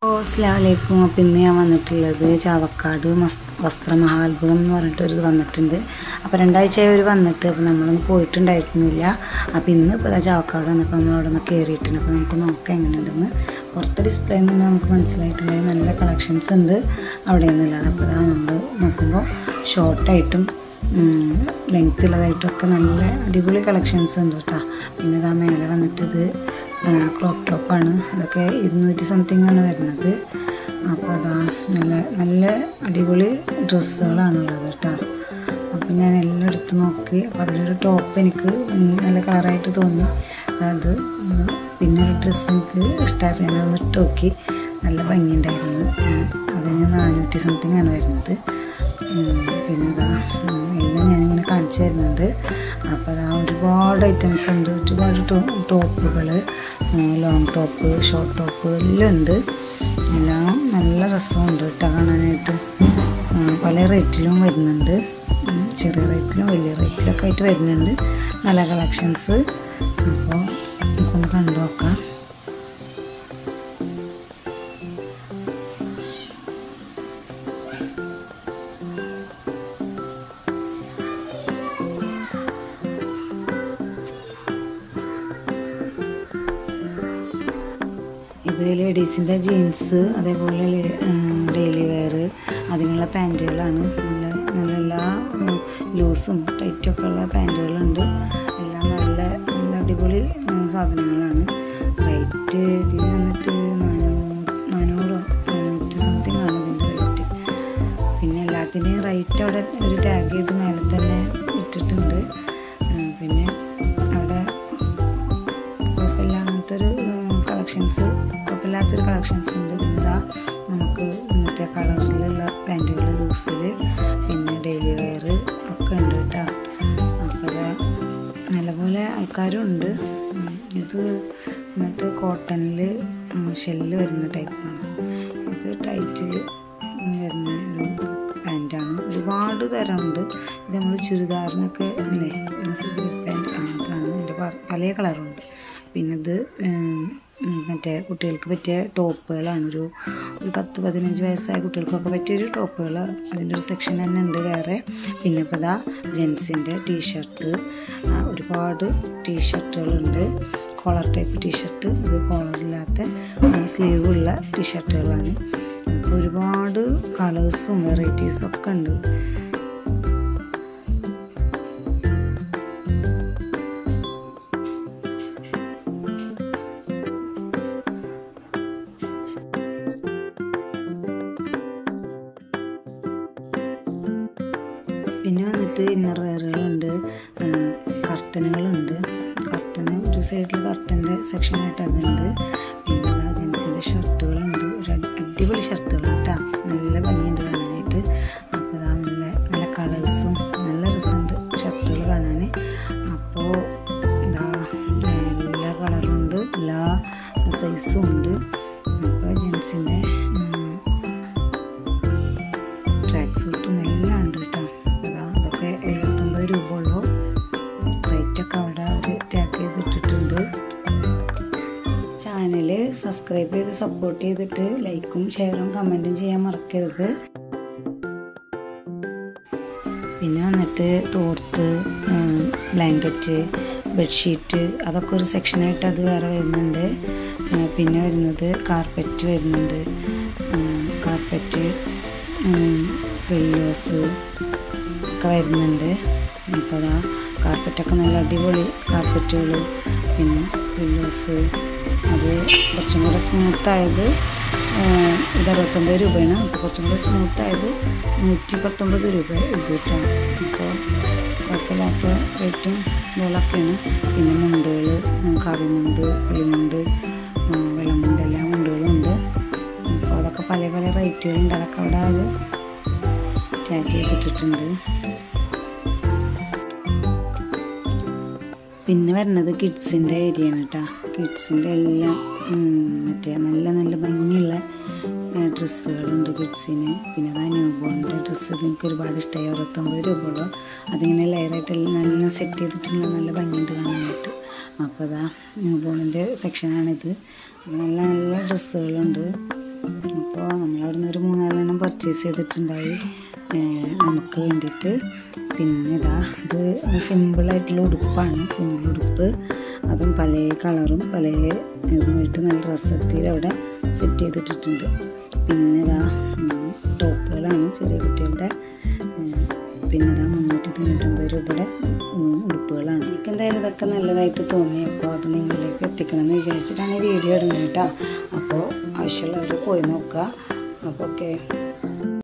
അസ്ലാമലൈക്കും അപ്പം ഇന്ന് ഞാൻ വന്നിട്ടുള്ളത് ചാവക്കാട് മസ് വസ്ത്രമഹാത്ഭുതം എന്ന് പറഞ്ഞിട്ട് ഒരു ഇത് വന്നിട്ടുണ്ട് അപ്പോൾ രണ്ടാഴ്ചയായി ഒരു വന്നിട്ട് അപ്പോൾ നമ്മളൊന്നും പോയിട്ടുണ്ടായിരുന്നില്ല അപ്പോൾ ഇന്ന് ഇപ്പോൾ ചാവക്കാട് വന്നപ്പോൾ നമ്മൾ അവിടെ നിന്ന് കയറിയിട്ടുണ്ട് അപ്പോൾ നമുക്ക് നോക്കാം എങ്ങനെയുണ്ടെന്ന് പുറത്തെ ഡിസ്പ്ലേ നിന്ന് നമുക്ക് മനസ്സിലായിട്ടുണ്ടെങ്കിൽ നല്ല കളക്ഷൻസ് ഉണ്ട് അവിടെ നിന്നുള്ളത് അപ്പോൾ അതാ നമ്മൾ നോക്കുമ്പോൾ ഷോർട്ടായിട്ടും ലെങ്ത് ഉള്ളതായിട്ടും ഒക്കെ നല്ല അടിപൊളി കളക്ഷൻസ് ഉണ്ട് കേട്ടോ പിന്നെ ഇതാ മേലെ വന്നിട്ട് ഇത് ക്രോപ്പ് ടോപ്പാണ് അതൊക്കെ ഇരുന്നൂറ്റി സംതിങ് ആണ് വരുന്നത് അപ്പോൾ അതാ നല്ല നല്ല അടിപൊളി ഡ്രസ്സുകളാണുള്ളത് കേട്ടോ അപ്പോൾ ഞാൻ എല്ലാം എടുത്ത് നോക്കി അപ്പോൾ അതിലൊരു ടോപ്പ് എനിക്ക് ഭംഗി നല്ല കളറായിട്ട് തോന്നി അത് പിന്നെ ഒരു ഡ്രസ്സ് എനിക്ക് ഇഷ്ടമായി ഞാൻ അതൊന്ന് ഇട്ട് നോക്കി നല്ല ഭംഗിയുണ്ടായിരുന്നു അതിന് നാനൂറ്റി സംതിങ് ആണ് വരുന്നത് പിന്നെ ഇതാ എല്ലാം ഞാനിങ്ങനെ കാണിച്ചു തരുന്നുണ്ട് അപ്പോൾ അതാ ഒരുപാട് ഐറ്റംസ് ഉണ്ട് ഒരുപാട് ടോപ്പുകൾ ലോങ് ടോപ്പ് ഷോർട്ട് ടോപ്പ് എല്ലാം ഉണ്ട് എല്ലാം നല്ല രസമുണ്ട് കേട്ടോ കാണാനായിട്ട് പല റേറ്റിലും വരുന്നുണ്ട് ചെറിയ റേറ്റിലും വലിയ റേറ്റിലൊക്കെ ആയിട്ട് വരുന്നുണ്ട് നല്ല കളക്ഷൻസ് അപ്പോൾ നമുക്കൊന്ന് കണ്ടു നോക്കാം ഇത് ലേഡീസിൻ്റെ ജീൻസ് അതേപോലെ ഡെയിലി വെയർ അതിനുള്ള പാൻറ്റുകളാണ് നല്ല നല്ല എല്ലാ ലൂസും ടൈറ്റൊക്കെ ഉള്ള പാൻറ്റുകളുണ്ട് എല്ലാം നല്ല നല്ല അടിപൊളി സാധനങ്ങളാണ് റേറ്റ് ഇതിന് വന്നിട്ട് നാനൂറ് നാനൂറോ നാനൂറ്റി സംതിങ് ആണ് ഇതിൻ്റെ റേറ്റ് പിന്നെ എല്ലാത്തിൻ്റെയും റേറ്റ് അവിടെ ഒരു ടാഗ് ചെയ്ത് മേലെ തന്നെ ഇട്ടിട്ടുണ്ട് പിന്നെ അവിടെ കുഴപ്പമില്ല അങ്ങനത്തെ ഒരു കളക്ഷൻസ് കുഴപ്പമില്ലാത്തൊരു കളക്ഷൻസ് ഉണ്ട് പിന്നെ നമുക്ക് മറ്റേ കളറിലുള്ള പാൻറ്റുകൾ ലൂസിൽ പിന്നെ ഡെയിലി വെയർ ഒക്കെ ഉണ്ട് കേട്ടോ അപ്പോൾ നല്ലപോലെ ആൾക്കാരും ഉണ്ട് ഇത് എന്നിട്ട് കോട്ടണിൽ ഷെല്ല് വരുന്ന ടൈപ്പാണ് ഇത് ടൈറ്റിൽ വരുന്ന ഒരു പാൻറ്റാണ് ഒരുപാട് തരമുണ്ട് ഇത് നമ്മൾ ചുരിദാറിനൊക്കെ അല്ലേ പാൻറ്റ് അതാണ് ഇതിൻ്റെ പല കളറുണ്ട് പിന്നെ ഇത് മറ്റേ കുട്ടികൾക്ക് പറ്റിയ ടോപ്പുകളാണ് ഒരു ഒരു പത്ത് പതിനഞ്ച് വയസ്സായ കുട്ടികൾക്കൊക്കെ പറ്റിയൊരു ടോപ്പുകൾ അതിൻ്റെ ഒരു സെക്ഷൻ തന്നെ ഉണ്ട് വേറെ പിന്നെ ഇപ്പോൾ ഇതാ ജെൻസിൻ്റെ ടീഷർട്ട് ഒരുപാട് ടീഷർട്ടുകളുണ്ട് കോളർ ടൈപ്പ് ടീഷർട്ട് ഇത് കോളറില്ലാത്ത സ്ലീവ് ഉള്ള ടീഷർട്ടുകളാണ് അപ്പോൾ ഒരുപാട് കളേഴ്സും വെറൈറ്റീസും ഒക്കെ ഉണ്ട് പിന്നെ വന്നിട്ട് ഇന്നർ വെയറുകളുണ്ട് കർട്ടനുകളുണ്ട് കർട്ടന് ഒരു സൈഡിൽ കർട്ടൻ്റെ സെക്ഷനായിട്ട് അതുണ്ട് പിന്നെ ജെൻസിൻ്റെ ഷർട്ടുകളുണ്ട് ഒരു അടിപൊളി ഷർട്ടുകൾ കേട്ടോ നല്ല ഭംഗിയുണ്ട് കാണാനായിട്ട് അപ്പോൾ ഇതാ നല്ല നല്ല കളേഴ്സും നല്ല രസമുണ്ട് ഷർട്ടുകൾ കാണാൻ അപ്പോൾ ഇതാ എല്ലാ കളറുണ്ട് എല്ലാ സൈസും ഉണ്ട് അപ്പോൾ ജെൻസിൻ്റെ ട്രാക്ക് സൂട്ടും എല്ലാം ഉണ്ട് കേട്ടോ അതാ അതൊക്കെ എഴുപത്തൊമ്പത് രൂപ ഉള്ളൂ റേറ്റൊക്കെ അവിടെ അവർ ടാക്ക് ചെയ്തിട്ടിട്ടുണ്ട് ചാനൽ സബ്സ്ക്രൈബ് ചെയ്ത് സപ്പോർട്ട് ചെയ്തിട്ട് ലൈക്കും ഷെയറും കമൻറ്റും ചെയ്യാൻ മറക്കരുത് പിന്നെ വന്നിട്ട് തോർത്ത് ബ്ലാങ്കറ്റ് ബെഡ്ഷീറ്റ് അതൊക്കെ ഒരു സെക്ഷനായിട്ട് അത് വേറെ വരുന്നുണ്ട് പിന്നെ വരുന്നത് കാർപ്പറ്റ് വരുന്നുണ്ട് കാർപ്പറ്റ് ഫില്ലോസ് ഒക്കെ വരുന്നുണ്ട് അപ്പോൾ അതാ കാർപ്പറ്റൊക്കെ നല്ല അടിപൊളി കാർപ്പറ്റുകൾ പിന്നെ ഫില്ലോസ് അത് കുറച്ചും കൂടെ സ്മൂത്തായത് ഇത് അറുപത്തൊമ്പത് രൂപയാണ് അപ്പോൾ കുറച്ചും കൂടെ സ്മൂത്തായത് നൂറ്റി പത്തൊമ്പത് രൂപ ഇത് കേട്ടോ അപ്പോൾ കുഴപ്പമില്ലാത്ത റേറ്റും ഇതുകളൊക്കെയാണ് പിന്നെ മുണ്ടുകൾ കാവിമുണ്ട് പുളിമുണ്ട് വെള്ളമുണ്ട് എല്ലാ മുണ്ടുകളും ഉണ്ട് അപ്പോൾ അതൊക്കെ പല പല റേറ്റുകളുണ്ട് അതൊക്കെ അവിടെ അത് ടാഗ് ചെയ്തിട്ടിട്ടുണ്ട് പിന്നെ വരുന്നത് കിഡ്സിൻ്റെ ഏരിയയാണ് കേട്ടോ കിഡ്സിൻ്റെ എല്ലാം മറ്റേ നല്ല നല്ല ഭംഗിയുള്ള ഡ്രസ്സുകളുണ്ട് കിഡ്സിന് പിന്നെ അതാ ന്യൂ ബോണിൻ്റെ ഡ്രസ്സ് ഇത് എനിക്ക് ഒരുപാട് ഇഷ്ടമായി അറുപത്തൊമ്പത് രൂപ ഉള്ളൂ അതിങ്ങനെ ലെയറായിട്ട് നല്ല സെറ്റ് ചെയ്തിട്ടുള്ള നല്ല ഭംഗിയുണ്ട് കാണാനായിട്ട് അപ്പോൾ അതാ ന്യൂ ബോണിൻ്റെ സെക്ഷനാണിത് നല്ല നല്ല ഡ്രസ്സുകളുണ്ട് അപ്പോൾ നമ്മളവിടെ നിന്ന് ഒരു മൂന്നാലെണ്ണം പർച്ചേസ് ചെയ്തിട്ടുണ്ടായി ഏഹ് നമുക്ക് വേണ്ടിയിട്ട് പിന്നെ ഇതാ ഇത് സിമ്പിളായിട്ടുള്ള ഉടുപ്പാണ് സിമ്പിൾ ഉടുപ്പ് അതും പല കളറും പല ഇതുമായിട്ട് നല്ല രസത്തിൽ അവിടെ സെറ്റ് ചെയ്തിട്ടിട്ടുണ്ട് പിന്നെ ഇതാ ഉം, ടോപ്പുകളാണ് ചെറിയ കുട്ടികളുടെ ഏഹ്, പിന്നെ ഇതാ മുന്നൂറ്റി തൊണ്ണൂറ്റൊമ്പത് രൂപയുടെ ഉം, ഉടുപ്പുകളാണ് എനിക്ക് എന്തായാലും ഇതൊക്കെ നല്ലതായിട്ട് തോന്നി അപ്പോൾ അത് നിങ്ങളിലേക്ക് എത്തിക്കണം എന്ന് വിചാരിച്ചിട്ടാണ് ഈ വീഡിയോ ഇടുന്നത് കേട്ടോ അപ്പോൾ ആവശ്യമുള്ളവർ പോയി നോക്കുക അപ്പോൾ ഓക്കെ